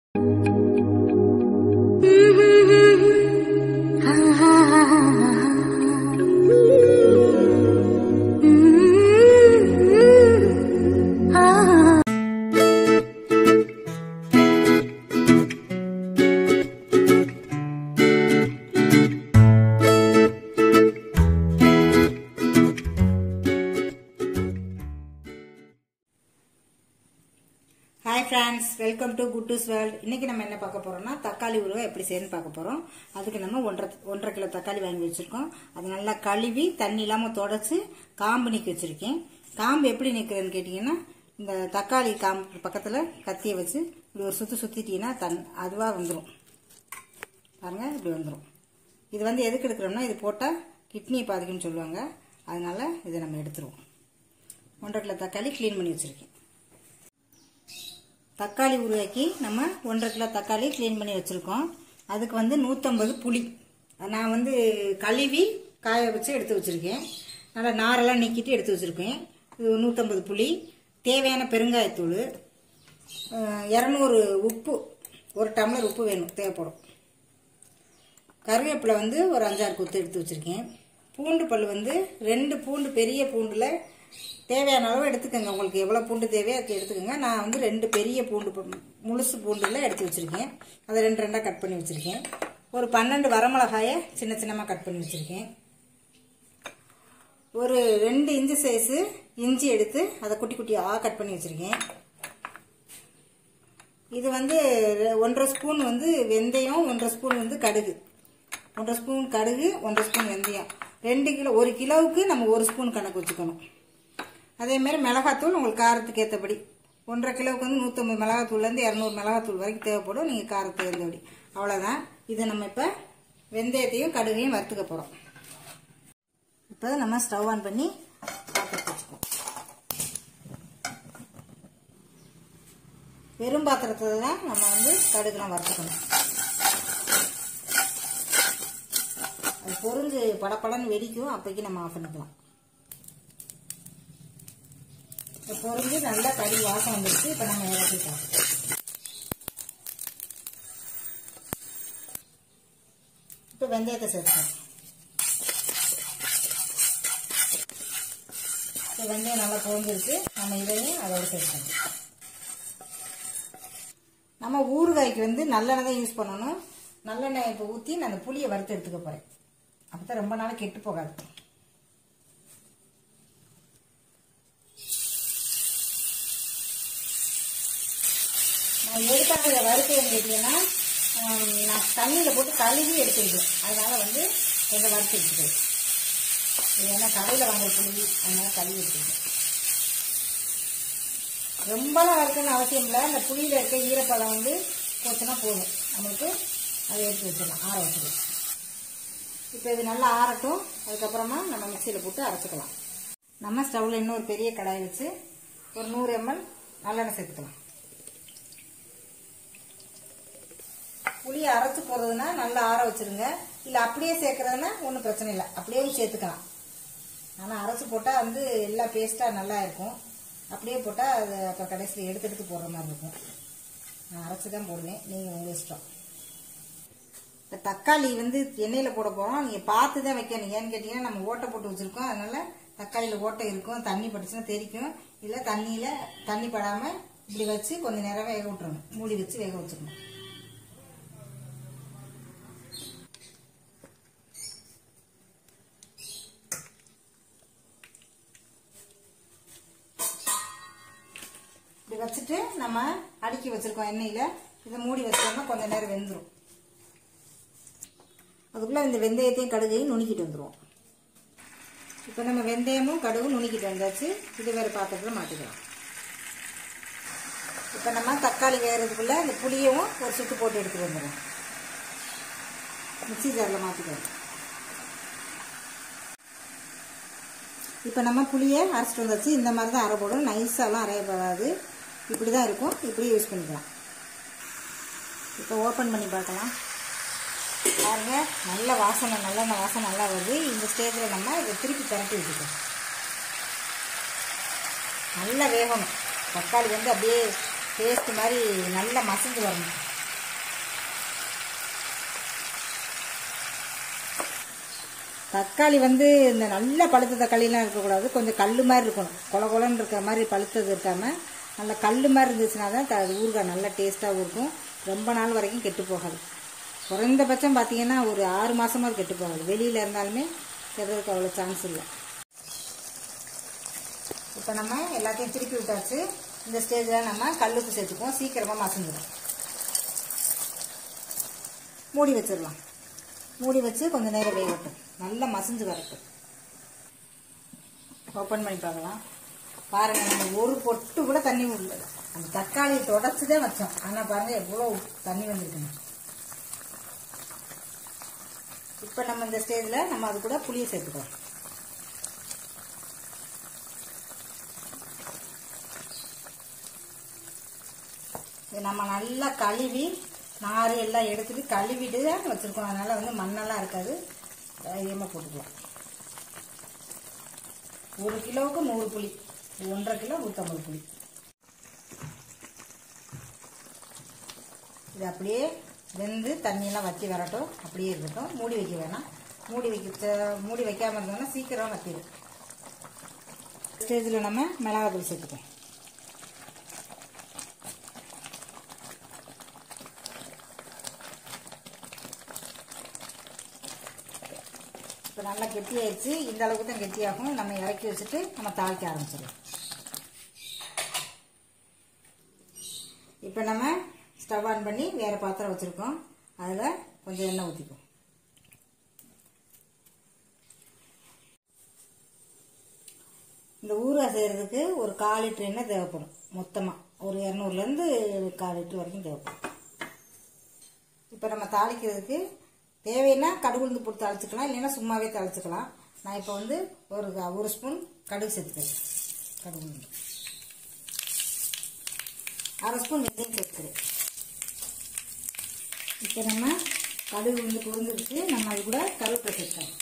hi friends welcome to Kuttoos world இன்னைக்கு நம்ம என்ன பார்க்க போறோம்னா தக்காளி ஊறுகாய் எப்படி செய்யணும்னு பார்க்க போறோம் அதுக்கு நம்ம ஒன்றரை ஒன்றரை கிலோ தக்காளி வாங்கி வச்சிருக்கோம் அது நல்லா கழுவி தண்ணி இல்லாம தொடச்சு காம்பு நீக்கி வச்சிருக்கேன் காம்பு எப்படி நிற்கிறதுன்னு கேட்டீங்கன்னா இந்த தக்காளி காம்பு பக்கத்துல கத்தியை வச்சு இப்படி ஒரு சுத்து சுத்திட்டீங்கன்னா தன் அதுவா வந்துடும் பாருங்க இப்படி வந்துடும் இது வந்து எதுக்கு எடுக்கிறோம்னா இது போட்டால் கிட்னியை பாதிக்கும்னு சொல்லுவாங்க அதனால இதை நம்ம எடுத்துருவோம் ஒன்றரை கிலோ தக்காளி க்ளீன் பண்ணி வச்சிருக்கேன் தக்காளி ஊறுகாய்க்கு நம்ம ஒன்றரை கிலோ தக்காளி க்ளீன் பண்ணி வச்சுருக்கோம் அதுக்கு வந்து நூற்றம்பது புளி நான் வந்து கழுவி காய வச்சு எடுத்து வச்சுருக்கேன் நல்லா நாரெல்லாம் நீக்கிட்டு எடுத்து வச்சுருக்கேன் இது நூற்றம்பது புளி தேவையான பெருங்காயத்தூள் இரநூறு உப்பு ஒரு டம்ளர் உப்பு வேணும் தேவைப்படும் கருவேப்பிலை வந்து ஒரு அஞ்சாறு கொத்து எடுத்து வச்சுருக்கேன் பூண்டு பல் வந்து ரெண்டு பூண்டு பெரிய பூண்டில் தேவையான அளவு எடுத்துக்கோங்க உங்களுக்கு எவ்வளோ பூண்டு தேவையோ அதுக்கு எடுத்துக்கோங்க நான் வந்து ரெண்டு பெரிய பூண்டு ப- முழுசு பூண்டுல எடுத்து வச்சுருக்கேன் அதை ரெண்டு ரெண்டாக கட் பண்ணி வச்சுருக்கேன் ஒரு பன்னெண்டு வரமிளகாயை சின்ன சின்னமாக கட் பண்ணி வச்சுருக்கேன் ஒரு ரெண்டு இன்ச்சு சைஸு இஞ்சி எடுத்து அதை குட்டி குட்டியாக கட் பண்ணி வச்சுருக்கேன் இது வந்து ரெ- ஒன்றரை ஸ்பூன் வந்து வெந்தயம் ஒன்றரை ஸ்பூன் வந்து கடுகு ஒன்றரை ஸ்பூன் கடுகு ஒன்றரை ஸ்பூன் வெந்தயம் ரெண்டு கிலோ ஒரு கிலோவுக்கு நம்ம ஒரு ஸ்பூன் கணக்கு வச்சுக்கணும் அதே மாதிரி மிளகாத்தூள் உங்களுக்கு காரத்துக்கு ஏற்றபடி ஒன்றரை கிலோவுக்கு வந்து நூற்றம்பது மிளகாத்தூள்லேருந்து இரநூறு மிளகாத்தூள் வரைக்கும் தேவைப்படும் நீங்கள் காரத்துக்கு ஏற்றபடி அவ்வளோதான் இதை நம்ம இப்போ வெந்தயத்தையும் கடுகையும் வறுத்துக்க போகிறோம் இப்போ நம்ம ஸ்டவ் ஆன் பண்ணி பாத்திரத்தை வச்சுக்குவோம் வெறும் பாத்திரத்தில் தான் நம்ம வந்து கடுகுலாம் வறுத்துக்கணும் அது பொரிஞ்சு படப்படன்னு வெடிக்கும் அப்போக்கி நம்ம ஆஃப் பண்ணிக்கலாம் இப்போ பொரிஞ்சு நல்லா கறி வாசம் வந்துருச்சு இப்போ நம்ம இறக்கிக்கலாம் இப்போ வெந்தயத்தை சேர்த்துக்கலாம் இப்போ வெந்தயம் நல்லா பொரிஞ்சிருச்சு நம்ம இதையும் அதோட சேர்த்துக்கணும் நம்ம ஊறுகாய்க்கு வந்து நல்லெண்ணெய் தான் யூஸ் பண்ணணும் நல்லெண்ணெய் இப்போ ஊற்றி நான் அந்த புளியை வறுத்து எடுத்துக்க போகிறேன் அப்போ தான் ரொம்ப நாள் கெட்டு போகாது நான் எதுக்காக இதை வறுத்தேன்னு கேட்டீங்கன்னா ஹம், நான் தண்ணியில் போட்டு கழுவி எடுத்துருக்கேன் அதனால வந்து கொஞ்சம் வறுத்து எடுத்துக்கிறேன் இது ஏன்னா கடையில் வாங்குற புளி அதனால கழுவி எடுத்துருக்கேன் ரொம்பலாம் வறுக்கணும்னு அவசியம் இல்லை இந்த புளியில் இருக்க ஈரப்பதம் வந்து போச்சுன்னா போதும் நம்மளுக்கு அதை எடுத்து வச்சிடலாம் ஆற வச்சிடலாம் இப்போ இது நல்லா ஆறட்டும் அதுக்கப்புறமா நம்ம மிக்சியில் போட்டு அரைச்சிக்கலாம் நம்ம ஸ்டவ்வில் இன்னொரு பெரிய கடாய் வச்சு ஒரு நூறு எம்எல் நல்லெண்ணெய் சேர்த்துக்கலாம் புளியை அரைச்சு போடுறதுன்னா நல்லா ஆற வச்சிருங்க இல்லை அப்படியே சேர்க்கறதுன்னா ஒன்றும் பிரச்சனை இல்லை அப்படியே சேர்த்துக்கலாம் ஆனால் அரைச்சு போட்டால் வந்து எல்லாம் பேஸ்ட்டாக நல்லா இருக்கும் அப்படியே போட்டால் அது அப்புறம் கடைசியில் எடுத்து எடுத்து போடுற மாதிரி இருக்கும் நான் அரைச்சி தான் போடுவேன் நீங்கள் உங்கள் இஷ்டம் இப்போ தக்காளி வந்து எண்ணெயில் போட போகிறோம் நீங்கள் பார்த்து தான் வைக்கணும் ஏன்னு கேட்டிங்கன்னா நம்ம ஓட்டை போட்டு வச்சுருக்கோம் அதனால தக்காளியில் ஓட்டை இருக்கும் தண்ணி பட்டுச்சுன்னா தெரிக்கும் இல்லை தண்ணியில் தண்ணி படாமல் இப்படி வச்சு கொஞ்சம் நேரம் வேக விட்டுறணும் மூடி வச்சு வேக வச்சுக்கணும் இப்படி வச்சுட்டு நம்ம அடுக்கி வச்சிருக்கோம் எண்ணெயில் இதை மூடி வச்சோம்னா கொஞ்ச நேரம் வெந்துடும் அதுக்குள்ளே இந்த வெந்தயத்தையும் கடுகையும் நுணுக்கிட்டு வந்துடுவோம் இப்போ நம்ம வெந்தயமும் கடுகும் நுணுக்கிட்டு வந்தாச்சு இது வேறு பாத்திரத்தில் மாட்டிக்கலாம் இப்போ நம்ம தக்காளி வேகிறதுக்குள்ளே இந்த புளியவும் ஒரு சுட்டு போட்டு எடுத்துட்டு வந்துடுவோம் மிக்சி ஜாரில் மாற்றிக்கலாம் இப்போ நம்ம புளியை அரைச்சிட்டு வந்தாச்சு இந்த மாதிரி தான் அரை போடும் நைஸாலாம் அரையப்படாது இப்படி தான் இருக்கும் இப்படி யூஸ் பண்ணிக்கலாம் இப்போ ஓப்பன் பண்ணி பார்க்கலாம் பாருங்க நல்ல வாசனை நல்லெண்ணெய் வாசனை நல்லா வருது இந்த ஸ்டேஜில் நம்ம இதை திருப்பி திரட்டி வச்சுக்கலாம் நல்லா வேகணும் தக்காளி வந்து அப்படியே பேஸ்ட் மாதிரி நல்லா மசிஞ்சு வரணும் தக்காளி வந்து இந்த நல்ல பழுத்த தக்காளிலாம் இருக்கக்கூடாது கொஞ்சம் கல் மாதிரி இருக்கணும் கொல கொலன்னு இருக்கிற மாதிரி பழுத்தது இருக்காமல் நல்ல கல் மாதிரி இருந்துச்சுன்னா தான் த- ஊறுகாய் நல்லா டேஸ்ட்டாகவும் இருக்கும் ரொம்ப நாள் வரைக்கும் கெட்டு போகாது குறைந்தபட்சம் பார்த்தீங்கன்னா ஒரு ஆறு மாதமாக கெட்டு போகாது வெளியில் இருந்தாலுமே கெடுறதுக்கு அவ்வளோ சான்ஸ் இல்லை இப்போ நம்ம எல்லாத்தையும் திருப்பி விட்டாச்சு இந்த ஸ்டேஜில் நம்ம கல்லுப்பு சேர்த்துக்குவோம் சீக்கிரமாக மசந்துடும் மூடி வச்சிடலாம் மூடி வச்சு கொஞ்சம் நேரம் வேகட்டும் நல்லா மசிஞ்சு வரட்டும் ஓப்பன் பண்ணி பார்க்கலாம் பாருங்க நம்ம ஒரு பொட்டு கூட தண்ணி விடல அந்த தக்காளியை தொடச்சி தான் வச்சோம் ஆனால் பாருங்க எவ்வளோ தண்ணி வந்திருக்குங்க இப்போ நம்ம இந்த ஸ்டேஜில் நம்ம அது கூட புளியை சேர்த்துக்கலாம் இது நம்ம நல்லா கழுவி நார் எல்லாம் எடுத்துட்டு கழுவிட்டு தான் வச்சுருக்கோம் அதனால் வந்து மண்ணெல்லாம் இருக்காது தைரியமாக போட்டுக்கலாம் ஒரு கிலோவுக்கு நூறு புளி ஒன்றரை கிலோ நூற்றம்பது புளி இது அப்படியே வெந்து தண்ணியெல்லாம் வற்றி வரட்டும் அப்படியே இருக்கட்டும் மூடி வைக்க வேணாம் மூடி வைக்க மூடி வைக்காமல் இருந்தோம்னா சீக்கிரம் வற்றிடும் ஸ்டேஜில் நம்ம மிளகாத்தூள் சேர்த்துப்போம் இப்போ நல்லா கெட்டியாயிடுச்சு இந்த அளவுக்கு தான் கெட்டியாகும் நம்ம இறக்கி வச்சுட்டு நம்ம தாளிக்க ஆரம்பிச்சிடலாம் இப்போ நம்ம ஸ்டவ் ஆன் பண்ணி வேறு பாத்திரம் வச்சுருக்கோம் அதில் கொஞ்சம் எண்ணெய் ஊற்றிப்போம் இந்த ஊறுகாய் செய்கிறதுக்கு ஒரு கால் லிட்டர் எண்ணெய் தேவைப்படும் மொத்தமாக ஒரு இரநூறுலேருந்து கால் லிட்டர் வரைக்கும் தேவைப்படும் இப்போ நம்ம தாளிக்கிறதுக்கு தேவைன்னா கடுகு உளுந்து போட்டு தாளிச்சுக்கலாம் இல்லைன்னா சும்மாவே தாளிச்சுக்கலாம் நான் இப்போ வந்து ஒரு க- ஒரு ஸ்பூன் கடுகு சேர்த்துக்கிறேன் கடுகு உளுந்து அரை ஸ்பூன் வெந்தயம் சேர்த்துக்கிறேன் இப்போ நம்ம கடுகு உளுந்து பொருந்துருக்கு நம்ம அது கூட கருவேப்பிலை சேர்த்துக்கலாம்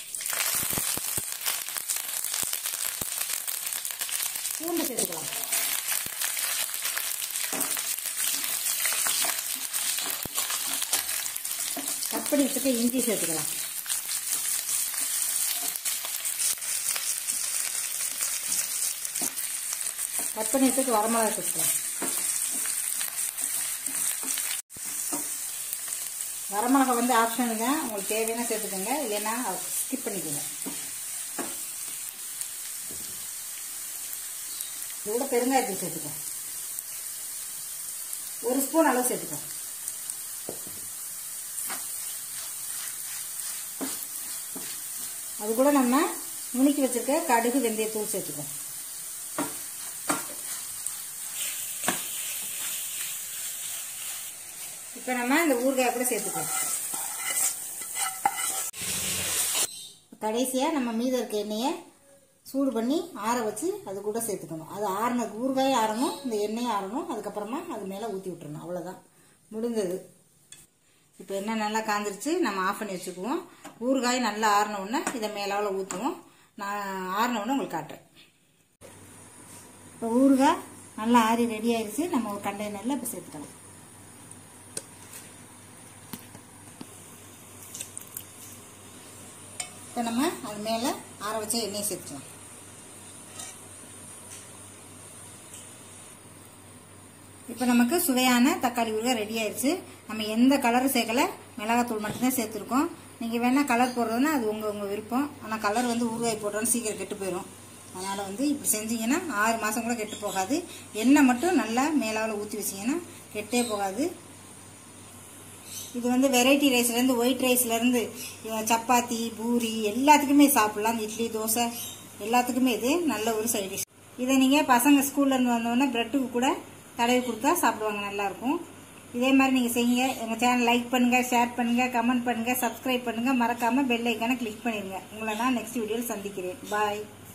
பூண்டு சேர்த்துக்கலாம் கட் பண்ணி வச்சுட்டு இஞ்சி சேர்த்துக்கலாம் கட் பண்ணி வச்சுட்டு வரமிளகா சேர்த்துக்கலாம் வரமிளகா வந்து ஆப்ஷனுங்க உங்களுக்கு தேவையான சேர்த்துக்கோங்க இல்லைன்னா ஸ்கிப் பண்ணிக்கோங்க இது கூட பெருங்காயத்தூள் சேர்த்துக்கோ ஒரு ஸ்பூன் அளவு சேர்த்துக்கோ அது கூட நம்ம நுணுக்கி வச்சிருக்க கடுகு வெந்தயத்தூள் சேர்த்துக்கோம் இப்போ நம்ம இந்த ஊறுகாய் கூட சேர்த்துக்கலாம் கடைசியாக நம்ம மீதம் இருக்க எண்ணெயை சூடு பண்ணி ஆற வச்சு அது கூட சேர்த்துக்கணும் அது ஆறின ஊறுகாய் ஆறணும் இந்த எண்ணெய் ஆறணும் அதுக்கப்புறமா அது மேலே ஊற்றி விட்டுறணும் அவ்வளோதான் முடிந்தது இப்போ எண்ணெய் நல்லா காந்துருச்சு நம்ம ஆஃப் பண்ணி வச்சுக்குவோம் ஊறுகாய் நல்லா ஆறின உடனே இதை மேலாவில் ஊற்றுவோம் நான் ஆறின உடனே உங்களுக்கு காட்டுறேன் இப்போ ஊறுகாய் நல்லா ஆறி ரெடி ஆயிடுச்சு நம்ம ஒரு கண்டெய்னரில் இப்போ சேர்த்துக்கலாம் இப்போ நம்ம அது மேலே ஆற வச்ச எண்ணெயை சேர்த்துக்கலாம் இப்போ நமக்கு சுவையான தக்காளி ஊறுகாய் ரெடி ஆயிடுச்சு நம்ம எந்த கலரும் சேர்க்கல மிளகாத்தூள் மட்டும்தான் சேர்த்துருக்கோம் நீங்கள் வேணால் கலர் போடுறதுன்னா அது உங்கள் உங்கள் விருப்பம் ஆனால் கலர் வந்து ஊறுகாய் போடுறோன்னு சீக்கிரம் கெட்டு போயிடும் அதனால் வந்து இப்படி செஞ்சீங்கன்னா ஆறு மாதம் கூட கெட்டு போகாது எண்ணெய் மட்டும் நல்லா மேலாவில் ஊற்றி வச்சிங்கன்னா கெட்டே போகாது இது வந்து வெரைட்டி ரைஸ்லேருந்து ஒயிட் ரைஸ்லேருந்து சப்பாத்தி பூரி எல்லாத்துக்குமே சாப்பிட்லாம் இட்லி தோசை எல்லாத்துக்குமே இது நல்ல ஒரு சைட் டிஷ் இதை நீங்கள் பசங்க ஸ்கூல்லேருந்து வந்தோடனே ப்ரெட்டுக்கு கூட தடவி கொடுத்தா சாப்பிடுவாங்க நல்லாயிருக்கும் இதே மாதிரி நீங்கள் செய்யுங்க எங்கள் சேனல் லைக் பண்ணுங்கள் ஷேர் பண்ணுங்கள் கமெண்ட் பண்ணுங்கள் சப்ஸ்கிரைப் பண்ணுங்கள் மறக்காமல் பெல் ஐக்கானை கிளிக் பண்ணிடுங்க உங்களை நான் நெக்ஸ்ட் வீடியோவில் சந்திக்கிறேன் பாய்